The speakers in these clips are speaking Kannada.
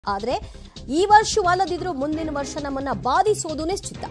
ಆದ್ರೆ ಈ ವರ್ಷವಲ್ಲದಿದ್ರೂ ಮುಂದಿನ ವರ್ಷ ನಮ್ಮನ್ನ ಬಾಧಿಸೋದು ನಿಶ್ಚಿತ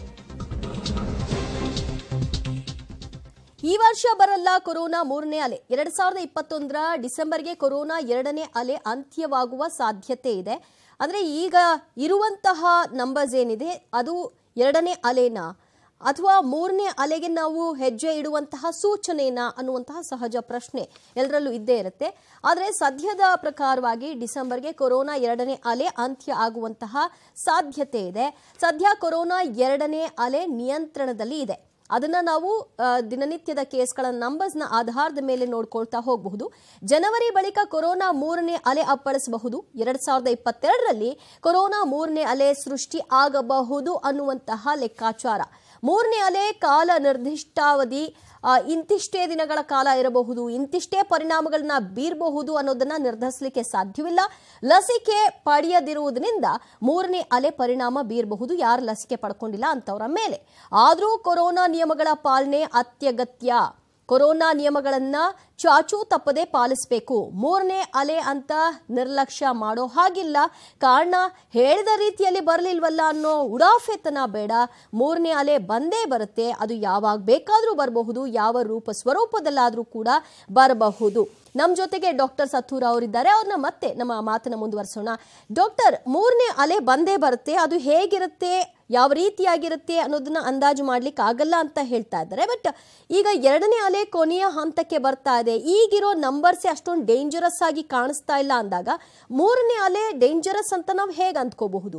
ಈ ವರ್ಷ ಬರಲ್ಲ ಕೊರೋನಾ ಮೂರನೇ ಅಲೆ ಎರಡ್ ಸಾವಿರದ ಇಪ್ಪತ್ತೊಂದರ ಡಿಸೆಂಬರ್ಗೆ ಕೊರೋನಾ ಎರಡನೇ ಅಲೆ ಅಂತ್ಯವಾಗುವ ಸಾಧ್ಯತೆ ಇದೆ ಅಂದ್ರೆ ಈಗ ಇರುವಂತಹ ನಂಬರ್ಸ್ ಏನಿದೆ ಅದು ಎರಡನೇ ಅಲೆನಾ ಅಥವಾ ಮೂರನೇ ಅಲೆಗೆ ನಾವು ಹೆಜ್ಜೆ ಇಡುವಂತಹ ಸೂಚನೆನಾ ಅನ್ನುವಂತಹ ಸಹಜ ಪ್ರಶ್ನೆ ಎಲ್ಲರಲ್ಲೂ ಇದ್ದೇ ಇರುತ್ತೆ ಆದರೆ ಸದ್ಯದ ಪ್ರಕಾರವಾಗಿ ಡಿಸೆಂಬರ್ಗೆ ಕೊರೋನಾ ಎರಡನೇ ಅಲೆ ಅಂತ್ಯ ಆಗುವಂತಹ ಸಾಧ್ಯತೆ ಇದೆ ಸದ್ಯ ಕೊರೋನಾ ಎರಡನೇ ಅಲೆ ನಿಯಂತ್ರಣದಲ್ಲಿ ಇದೆ ಅದನ್ನ ನಾವು ಆ, ದಿನನಿತ್ಯದ ಕೇಸ್ಗಳ ನಂಬರ್ಸ್ನ ಆಧಾರದ ಮೇಲೆ ನೋಡ್ಕೊಳ್ತಾ ಹೋಗಬಹುದು ಜನವರಿ ಬಳಿಕ ಕೊರೋನಾ ಮೂರನೇ ಅಲೆ ಅಪ್ಪಳಿಸಬಹುದು ಎರಡ್ ಸಾವಿರದ ಇಪ್ಪತ್ತೆರಡರಲ್ಲಿ ಕೊರೋನಾ ಮೂರನೇ ಅಲೆ ಸೃಷ್ಟಿ ಆಗಬಹುದು ಅನ್ನುವಂತಹ ಲೆಕ್ಕಾಚಾರ ಮೂರನೇ ಅಲೆ ಕಾಲ ನಿರ್ದಿಷ್ಟಾವಧಿ ಆ, ಇಂತಿಷ್ಟೇ ದಿನಗಳ ಕಾಲ ಇರಬಹುದು ಇಂತಿಷ್ಟೇ ಪರಿಣಾಮಗಳನ್ನ ಬೀರಬಹುದು ಅನ್ನೋದನ್ನ ನಿರ್ಧರಿಸಲಿಕ್ಕೆ ಸಾಧ್ಯವಿಲ್ಲ ಲಸಿಕೆ ಪಡೆಯದಿರುವುದರಿಂದ ಮೂರನೇ ಅಲೆ ಪರಿಣಾಮ ಬೀರಬಹುದು ಯಾರು ಲಸಿಕೆ ಪಡ್ಕೊಂಡಿಲ್ಲ ಅಂತವರ ಮೇಲೆ ಆದರೂ ಕೊರೋನಾ ನಿಯಮಗಳ ಪಾಲನೆ ಅತ್ಯಗತ್ಯ ಕೊರೋನಾ ನಿಯಮಗಳನ್ನ ಚಾಚೂ ತಪ್ಪದೆ ಪಾಲಿಸಬೇಕು ಮೂರನೇ ಅಲೆ ಅಂತ ನಿರ್ಲಕ್ಷ್ಯ ಮಾಡೋ ಹಾಗಿಲ್ಲ ಕಾರಣ ಹೇಳಿದ ರೀತಿಯಲ್ಲಿ ಬರಲಿಲ್ವಲ್ಲ ಅನ್ನೋ ಉಡಾಫೆತನ ಬೇಡ ಮೂರನೇ ಅಲೆ ಬಂದೇ ಬರುತ್ತೆ ಅದು ಯಾವಾಗ ಬೇಕಾದರೂ ಬರಬಹುದು ಯಾವ ರೂಪ ಸ್ವರೂಪದಲ್ಲಾದರೂ ಕೂಡ ಬರಬಹುದು ನಮ್ಮ ಜೊತೆಗೆ ಡಾಕ್ಟರ್ ಸತ್ತೂರ್ ಅವರಿದ್ದಾರೆ ಅವ್ರನ್ನ ಮತ್ತೆ ನಮ್ಮ ಮಾತನ್ನ ಮುಂದುವರಿಸೋಣ ಡಾಕ್ಟರ್ ಮೂರನೇ ಅಲೆ ಬಂದೇ ಬರುತ್ತೆ ಅದು ಹೇಗಿರುತ್ತೆ ಯಾವ ರೀತಿಯಾಗಿರುತ್ತೆ ಅನ್ನೋದನ್ನ ಅಂದಾಜು ಮಾಡ್ಲಿಕ್ಕೆ ಆಗಲ್ಲ ಅಂತ ಹೇಳ್ತಾ ಇದ್ದಾರೆ ಬಟ್ ಈಗ ಎರಡನೇ ಅಲೆ ಕೊನೆಯ ಹಂತಕ್ಕೆ ಬರ್ತಾ ಇದೆ ಈಗಿರೋ ನಂಬರ್ಸೇ ಅಷ್ಟೊಂದು ಡೇಂಜರಸ್ ಆಗಿ ಕಾಣಿಸ್ತಾ ಇಲ್ಲ ಅಂದಾಗ ಮೂರನೇ ಅಲೆ ಡೇಂಜರಸ್ ಅಂತ ನಾವು ಹೇಗೆ ಅಂದ್ಕೋಬಹುದು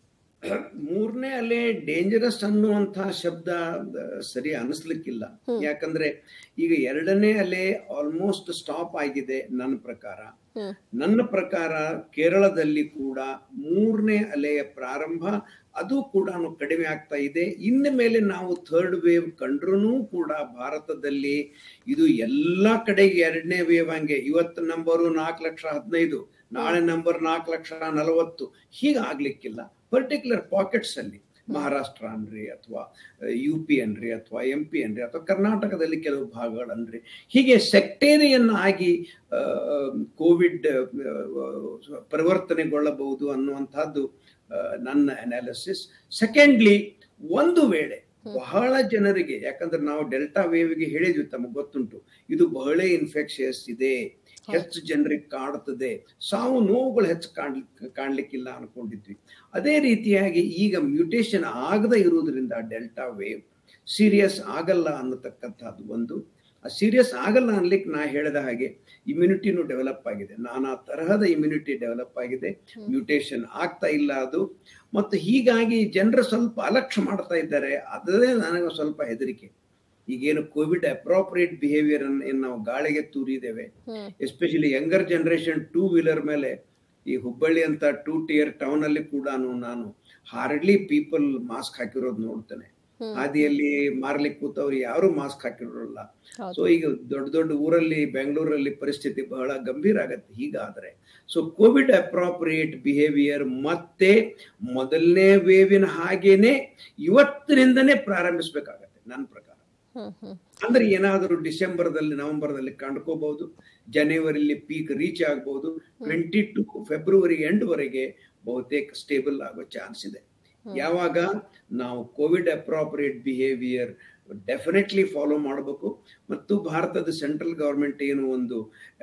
ಮೂರನೇ ಅಲೆ ಡೇಂಜರಸ್ ಅನ್ನುವಂತಹ ಶಬ್ದ ಆ, ಸರಿ ಅನಿಸ್ಲಿಕ್ಕಿಲ್ಲ ಯಾಕಂದ್ರೆ ಈಗ ಎರಡನೇ ಅಲೆ ಆಲ್ಮೋಸ್ಟ್ ಸ್ಟಾಪ್ ಆಗಿದೆ ನನ್ನ ಪ್ರಕಾರ ನನ್ನ ಪ್ರಕಾರ ಕೇರಳದಲ್ಲಿ ಕೂಡ ಮೂರನೇ ಅಲೆಯ ಪ್ರಾರಂಭ ಅದು ಕೂಡ ಕಡಿಮೆ ಆಗ್ತಾ ಇದೆ ಇನ್ನು ಮೇಲೆ ನಾವು ಥರ್ಡ್ ವೇವ್ ಕಂಡ್ರೂ ಕೂಡ ಭಾರತದಲ್ಲಿ ಇದು ಎಲ್ಲ ಕಡೆಗೆ ಎರಡನೇ ವೇವ್ ಹಂಗೆ ಇವತ್ತು ನಂಬರು ನಾಲ್ಕು ಲಕ್ಷ ಹದಿನೈದು ನಾಳೆ ನಂಬರ್ ನಾಲ್ಕು ಲಕ್ಷ ನಲವತ್ತು ಹೀಗೆ ಆಗ್ಲಿಕ್ಕಿಲ್ಲ ಪರ್ಟಿಕ್ಯುಲರ್ ಪಾಕೆಟ್ಸ್ ಅಲ್ಲಿ ಮಹಾರಾಷ್ಟ್ರ ಅನ್ರಿ ಅಥವಾ ಯು ಪಿ ಅನ್ರಿ ಅಥವಾ ಎಂ ಪಿ ಅನ್ರಿ ಅಥವಾ ಕರ್ನಾಟಕದಲ್ಲಿ ಕೆಲವು ಭಾಗಗಳನ್ರಿ ಹೀಗೆ ಸೆಕ್ಟೇರಿಯನ್ ಆಗಿ ಕೋವಿಡ್ ಪರಿವರ್ತನೆಗೊಳ್ಳಬಹುದು ಅನ್ನುವಂಥದ್ದು ಆ, ನನ್ನ ಅನಾಲಿಸಿಸ್ ಸೆಕೆಂಡ್ಲಿ ಒಂದು ವೇಳೆ ಬಹಳ ಜನರಿಗೆ ಯಾಕಂದ್ರೆ ನಾವು ಡೆಲ್ಟಾ ವೇವ್ಗೆ ಹೇಳಿದ್ವಿ ತಮಗೆ ಗೊತ್ತುಂಟು ಇದು ಬಹಳ ಇನ್ಫೆಕ್ಷಿಯಸ್ ಇದೆ ಹೆಚ್ಚು ಜನರಿಗೆ ಕಾಡುತ್ತದೆ ಸಾವು ನೋವುಗಳು ಹೆಚ್ಚು ಕಾಣ್ಲಿಕ್ಕೆ ಕಾಣ್ಲಿಕ್ಕಿಲ್ಲ ಅನ್ಕೊಂಡಿದ್ವಿ ಅದೇ ರೀತಿಯಾಗಿ ಈಗ ಮ್ಯೂಟೇಶನ್ ಆಗದ ಇರುವುದರಿಂದ ಡೆಲ್ಟಾ ವೇವ್ ಸೀರಿಯಸ್ ಆಗಲ್ಲ ಅನ್ನತಕ್ಕಂಥದ್ದು ಒಂದು ಆ ಸೀರಿಯಸ್ ಆಗಲ್ಲ ಅನ್ಲಿಕ್ಕೆ ನಾ ಹೇಳಿದ ಹಾಗೆ ಇಮ್ಯುನಿಟಿನೂ ಡೆವಲಪ್ ಆಗಿದೆ ನಾನಾ ತರಹದ ಇಮ್ಯುನಿಟಿ ಡೆವಲಪ್ ಆಗಿದೆ ಮ್ಯೂಟೇಶನ್ ಆಗ್ತಾ ಇಲ್ಲ ಅದು ಮತ್ತು ಹೀಗಾಗಿ ಜನರು ಸ್ವಲ್ಪ ಅಲಕ್ಷ್ಯ ಮಾಡ್ತಾ ಇದ್ದಾರೆ ಅದೇ ನನಗೆ ಸ್ವಲ್ಪ ಹೆದರಿಕೆ ಈಗೇನು ಕೋವಿಡ್ ಅಪ್ರೋಪ್ರಿಯೇಟ್ ಬಿಹೇವಿಯರ್ ಅನ್ನು ನಾವು ಗಾಳಿಗೆ ತೂರಿದ್ದೇವೆ especially younger generation two wheeler ಮೇಲೆ ಈ ಹುಬ್ಬಳ್ಳಿ ಅಂತ ಟೂ ಟಿಯರ್ ಟೌನ್ ಅಲ್ಲಿ ಕೂಡ ನಾನು ಹಾರ್ಡ್ಲಿ ಪೀಪಲ್ ಮಾಸ್ಕ್ ಹಾಕಿರೋದು ನೋಡ್ತೇನೆ ಹಾದಿಯಲ್ಲಿ ಮಾರ್ಲಿಕ್ಕೆ ಕೂತವ್ರು ಯಾರು ಮಾಸ್ಕ್ ಹಾಕಿರೋಲ್ಲ ಹೌದು. ಸೊ ಈಗ ದೊಡ್ಡ ದೊಡ್ಡ ಊರಲ್ಲಿ ಬೆಂಗಳೂರಲ್ಲಿ ಪರಿಸ್ಥಿತಿ ಬಹಳ ಗಂಭೀರ ಆಗತ್ತೆ ಹೀಗಾದ್ರೆ ಸೊ ಕೋವಿಡ್ ಅಪ್ರಾಪ್ರಿಯೇಟ್ ಬಿಹೇವಿಯರ್ ಮತ್ತೆ ಮೊದಲನೇ ವೇವಿನ ಹಾಗೇನೆ ಇವತ್ತಿನಿಂದನೇ ಪ್ರಾರಂಭಿಸ್ಬೇಕಾಗತ್ತೆ ನನ್ನ ಪ್ರಕಾರ ಹ್ಮ್ ಹ್ಮ್ ಅಂದ್ರೆ ಏನಾದರೂ ಡಿಸೆಂಬರ್ದಲ್ಲಿ ನವೆಂಬರ್ದಲ್ಲಿ ಕಂಡ್ಕೋಬಹುದು ಜನವರಿಲಿ ಪೀಕ್ ರೀಚ್ ಆಗಬಹುದು ಟ್ವೆಂಟಿ ಟು ಫೆಬ್ರವರಿ ಎಂಡ್ ವರೆಗೆ ಬಹುತೇಕ ಸ್ಟೇಬಲ್ ಆಗೋ ಚಾನ್ಸ್ ಇದೆ ಯಾವಾಗ ನಾವು covid appropriate behaviour definitely follow ಮಾಡಬೇಕು ಮತ್ತು ಭಾರತದ ಸೆಂಟ್ರಲ್ ಗವರ್ಮೆಂಟ್ ಏನು ಒಂದು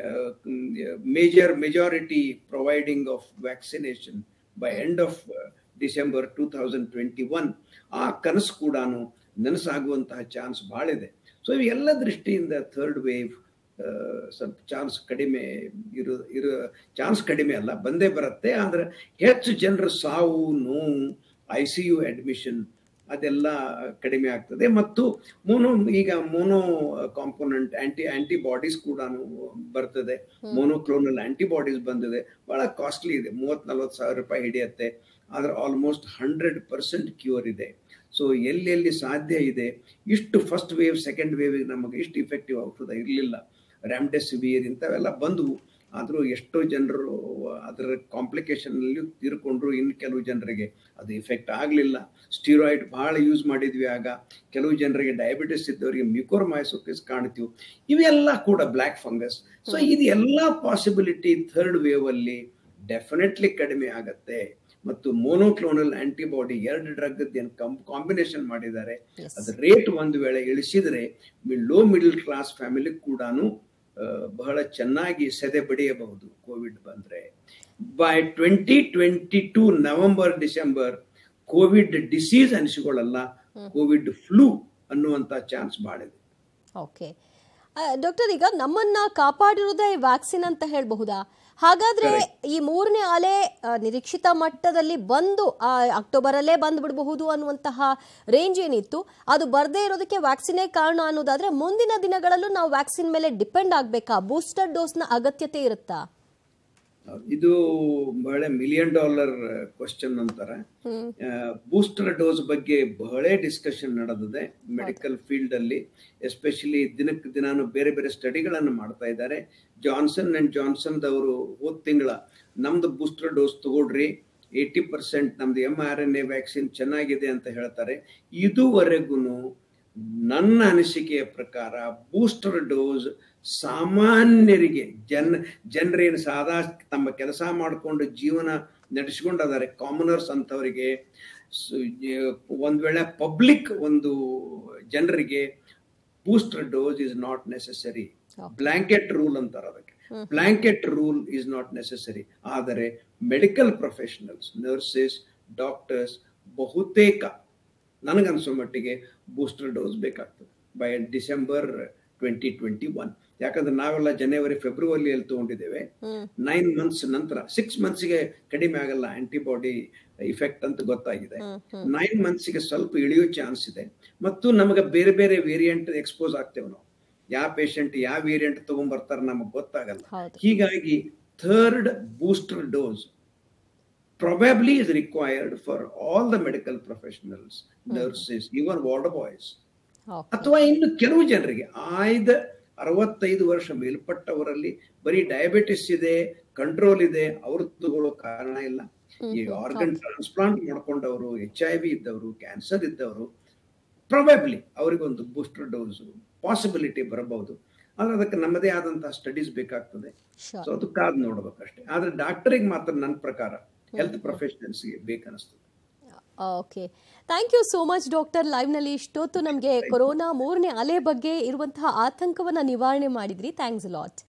major majority providing of vaccination by end of December two thousand twenty one ಆ ಕನಸು ಕೂಡ ನನಸಾಗುವಂತಹ ಚಾನ್ಸ್ ಭಾಳ ಇದೆ ಸೊ ಇವೆಲ್ಲ ದೃಷ್ಟಿಯಿಂದ ಥರ್ಡ್ ವೇವ್ ಸ್ವಲ್ಪ ಚಾನ್ಸ್ ಕಡಿಮೆ ಇರೋ ಇರೋ ಚಾನ್ಸ್ ಕಡಿಮೆ ಅಲ್ಲ ಬಂದೇ ಬರುತ್ತೆ ಆದರೆ ಹೆಚ್ಚು ಜನರು ಸಾವು ನೋವು ಐ ಸಿ ಯು ಅಡ್ಮಿಷನ್ ಅದೆಲ್ಲ ಕಡಿಮೆ ಆಗ್ತದೆ ಮತ್ತು ಮೋನೋ ಈಗ ಮೋನೋ ಕಾಂಪೋನೆಂಟ್ ಆಂಟಿ ಆಂಟಿಬಾಡೀಸ್ ಕೂಡ ಬರ್ತದೆ ಮೋನೋಕ್ಲೋನಲ್ ಆಂಟಿಬಾಡೀಸ್ ಬಂದಿದೆ ಬಹಳ ಕಾಸ್ಟ್ಲಿ ಇದೆ ಮೂವತ್ ನಲ್ವತ್ತು ಸಾವಿರ ರೂಪಾಯಿ ಹಿಡಿಯುತ್ತೆ ಆದ್ರೆ ಆಲ್ಮೋಸ್ಟ್ ಹಂಡ್ರೆಡ್ ಪರ್ಸೆಂಟ್ ಕ್ಯೂರ್ ಇದೆ ಸೊ ಎಲ್ಲೆಲ್ಲಿ ಸಾಧ್ಯ ಇದೆ ಇಷ್ಟು ಫಸ್ಟ್ ವೇವ್ ಸೆಕೆಂಡ್ ವೇವ್ ನಮಗೆ ಇಷ್ಟು ಇಫೆಕ್ಟಿವ್ ಔಷಧ ಇರಲಿಲ್ಲ ರ್ಯಾಮ್ಡೆಸಿವಿಯರ್ ಇಂಥವೆಲ್ಲ ಬಂದವು ಆದರೂ ಎಷ್ಟೋ ಜನರು ಅದರ ಕಾಂಪ್ಲಿಕೇಶನಲ್ಲಿ ತೀರ್ಕೊಂಡ್ರು ಇನ್ನು ಕೆಲವು ಜನರಿಗೆ ಅದು ಇಫೆಕ್ಟ್ ಆಗಲಿಲ್ಲ ಸ್ಟೀರಾಯ್ಡ್ ಭಾಳ ಯೂಸ್ ಮಾಡಿದ್ವಿ ಆಗ ಕೆಲವು ಜನರಿಗೆ ಡಯಾಬಿಟಿಸ್ ಇದ್ದವರಿಗೆ ಮ್ಯೂಕೋರ್ಮೈಸೋಕಿಸ್ ಕಾಣ್ತೀವಿ ಇವೆಲ್ಲ ಕೂಡ ಬ್ಲ್ಯಾಕ್ ಫಂಗಸ್ ಸೊ ಇದು ಎಲ್ಲ ಪಾಸಿಬಿಲಿಟಿ ಥರ್ಡ್ ವೇವ್ ಅಲ್ಲಿ ಡೆಫಿನೆಟ್ಲಿ ಕಡಿಮೆ ಆಗತ್ತೆ ಮತ್ತು ಮೋನೋಕ್ಲೋನಲ್ ಆಂಟಿಬಾಡಿ ಎರಡು ಡ್ರಗ್ ಏನು ಕಾಂಬಿನೇಷನ್ ಮಾಡಿದ್ದಾರೆ Yes. ಅದ್ರ ರೇಟ್ ಒಂದು ವೇಳೆ ಇಳಿಸಿದ್ರೆ ಲೋ ಮಿಡಲ್ ಕ್ಲಾಸ್ ಫ್ಯಾಮಿಲಿ ಕೂಡ ಬಹಳ ಚೆನ್ನಾಗಿ ಸೆದೆ ಬಡಿಯಬಹುದು ಕೋವಿಡ್ ಬಂದ್ರೆ by twenty twenty two November December covid disease ಅನಿಸಿಕೊಳ್ಳಲ್ಲ ಕೋವಿಡ್ ಫ್ಲೂ ಅನ್ನುವಂತ ಚಾನ್ಸ್ ಬಾಳಿದೆ ಓಕೆ ಡಾಕ್ಟರ್ ಈಗ ನಮ್ಮನ್ನ ಕಾಪಾಡಿರುವುದೇ ವ್ಯಾಕ್ಸಿನ್ ಅಂತ ಹೇಳಬಹುದಾ ಹಾಗಾದ್ರೆ ಈ ಮೂರನೇ ಅಲೆ ಆ, ನಿರೀಕ್ಷಿತ ಮಟ್ಟದಲ್ಲಿ ಬಂದು ಆ, ಅಕ್ಟೋಬರಲ್ಲೇ ಬಂದು ಬಿಡಬಹುದು ಅನ್ನುವಂತಹ ರೇಂಜ್ ಏನಿತ್ತು ಅದು ಬರದೇ ಇರೋದಕ್ಕೆ ವ್ಯಾಕ್ಸಿನೇ ಕಾರಣ ಅನ್ನೋದಾದ್ರೆ ಮುಂದಿನ ದಿನಗಳಲ್ಲೂ ನಾವು ವ್ಯಾಕ್ಸಿನ್ ಮೇಲೆ ಡಿಪೆಂಡ್ ಆಗ್ಬೇಕಾ ಬೂಸ್ಟರ್ ಡೋಸ್ನ ಅಗತ್ಯತೆ ಇರುತ್ತಾ ಇದು ಬಹಳ ಮಿಲಿಯನ್ ಡಾಲರ್ ಕ್ವಶನ್ ಅಂತಾರೆ ಹ್ಮ್ ಬೂಸ್ಟರ್ ಡೋಸ್ ಬಗ್ಗೆ ಬಹಳ ಡಿಸ್ಕಷನ್ ನಡೆದಿದೆ ಮೆಡಿಕಲ್ ಫೀಲ್ಡ್ ಅಲ್ಲಿ ಎಸ್ಪೆಷಲಿ ದಿನಕ್ಕೆ ದಿನಾನು ಬೇರೆ ಬೇರೆ ಸ್ಟಡಿಗಳನ್ನು ಮಾಡ್ತಾ ಇದ್ದಾರೆ ಜಾನ್ಸನ್ ಅಂಡ್ ಜಾನ್ಸನ್ ದವರು ಹೋದ ತಿಂಗಳ ನಮ್ದು ಬೂಸ್ಟರ್ ಡೋಸ್ ತಗೊಳ್ರಿ ಏಯ್ಟಿ ಪರ್ಸೆಂಟ್ ನಮ್ದು M R N A vaccine ಚೆನ್ನಾಗಿದೆ ಅಂತ ಹೇಳ್ತಾರೆ ಇದುವರೆಗೂ ನನ್ನ ಅನಿಸಿಕೆಯ ಪ್ರಕಾರ ಬೂಸ್ಟರ್ ಡೋಸ್ ಸಾಮಾನ್ಯರಿಗೆ ಜನ ಜನರೇನು ಸಾದಾ ತಮ್ಮ ಕೆಲಸ ಮಾಡಿಕೊಂಡು ಜೀವನ ನಡೆಸ್ಕೊಂಡಿದ್ದಾರೆ ಕಾಮನರ್ಸ್ ಅಂತವರಿಗೆ ಸ- ಜ- ಒಂದ್ ವೇಳೆ ಪಬ್ಲಿಕ್ ಒಂದು ಜನರಿಗೆ booster dose is not necessary Okay. Blanket rule ಅಂತಾರೆ ಅದಕ್ಕೆ blanket rule is not necessary ಆದರೆ ಮೆಡಿಕಲ್ ಪ್ರೊಫೆಷನಲ್ಸ್ ನರ್ಸಸ್ ಡಾಕ್ಟರ್ಸ್ ಬಹುತೇಕ ನನಗನ್ಸೋ ಮಟ್ಟಿಗೆ ಬೂಸ್ಟರ್ ಡೋಸ್ ಬೇಕಾಗ್ತದೆ by December twenty twenty one ಯಾಕಂದ್ರೆ ನಾವೆಲ್ಲ ಜನವರಿ ಫೆಬ್ರವರಿಯಲ್ಲಿ ತಗೊಂಡಿದ್ದೇವೆ ಹ್ಮ್ ನೈನ್ ಮಂತ್ಸ್ ನಂತರ ಸಿಕ್ಸ್ ಮಂತ್ಸ್ಗೆ ಕಡಿಮೆ ಆಗಲ್ಲ ಆಂಟಿಬಾಡಿ ಇಫೆಕ್ಟ್ ಅಂತ ಗೊತ್ತಾಗಿದೆ ಹ್ಮ್ ಹ್ಮ್ ನೈನ್ ಮಂತ್ಸ್ಗೆ ಸ್ವಲ್ಪ ಇಳಿಯೋ ಚಾನ್ಸ್ ಇದೆ ಮತ್ತು ನಮಗೆ ಬೇರೆ ಬೇರೆ ವೇರಿಯಂಟ್ ಎಕ್ಸ್ಪೋಸ್ ಆಗ್ತೇವೆ ನಾವು ಯಾವ ಪೇಷಂಟ್ ಯಾವ ವೇರಿಯಂಟ್ ತಗೊಂಡ್ಬರ್ತಾರೆ ನಮಗೆ ಗೊತ್ತಾಗಲ್ಲ ಹೌದು ಹೀಗಾಗಿ third booster dose probably is required for all the medical professionals nurses even ward boys okay ಅಥವಾ ಇನ್ನು ಕೆಲವು ಜನರಿಗೆ ಆಯ್ದ ಅರವತ್ತೈದು ವರ್ಷ ಮೇಲ್ಪಟ್ಟವರಲ್ಲಿ ಬರೀ ಡಯಾಬಿಟಿಸ್ ಇದೆ ಕಂಟ್ರೋಲ್ ಇದೆ ಅವರು ತಗೊಳ್ಳೋ ಕಾರಣ ಇಲ್ಲ ಈ ಆರ್ಗನ್ ಟ್ರಾನ್ಸ್ಪ್ಲಾಂಟ್ ಮಾಡ್ಕೊಂಡವರು ಎಚ್ ಐ ವಿ ಇದ್ದವರು ಕ್ಯಾನ್ಸರ್ ಇದ್ದವರು ಪ್ರೊಬ್ಯಾಬ್ಲಿ ಅವರಿಗೊಂದು ಬೂಸ್ಟರ್ ಡೋಸ್ ಪಾಸಿಬಿಲಿಟಿ ಬರಬಹುದು ಆದ್ರೆ ಅದಕ್ಕೆ ನಮ್ಮದೇ ಆದಂತಹ ಸ್ಟಡೀಸ್ ಬೇಕಾಗ್ತದೆ ಶೋರ್ ಸೊ ಅದು ಕಾದ್ ನೋಡ್ಬೇಕಷ್ಟೇ ಆದ್ರೆ ಡಾಕ್ಟರಿಗೆ ಮಾತ್ರ ನನ್ನ ಪ್ರಕಾರ ಹೆಲ್ತ್ ಪ್ರೊಫೆಷನಲ್ಸ್ಗೆ ಬೇಕನ್ನಿಸ್ತದೆ okay thank you so much doctor ಲೈವ್ನಲ್ಲಿ ಇಷ್ಟೊತ್ತು ನಮಗೆ ಕೊರೋನಾ ಮೂರನೇ ಅಲೆ ಬಗ್ಗೆ ಇರುವಂತಹ ಆತಂಕವನ್ನ ನಿವಾರಣೆ ಮಾಡಿದ್ರಿ ಥ್ಯಾಂಕ್ಸ್ ಲಾಟ್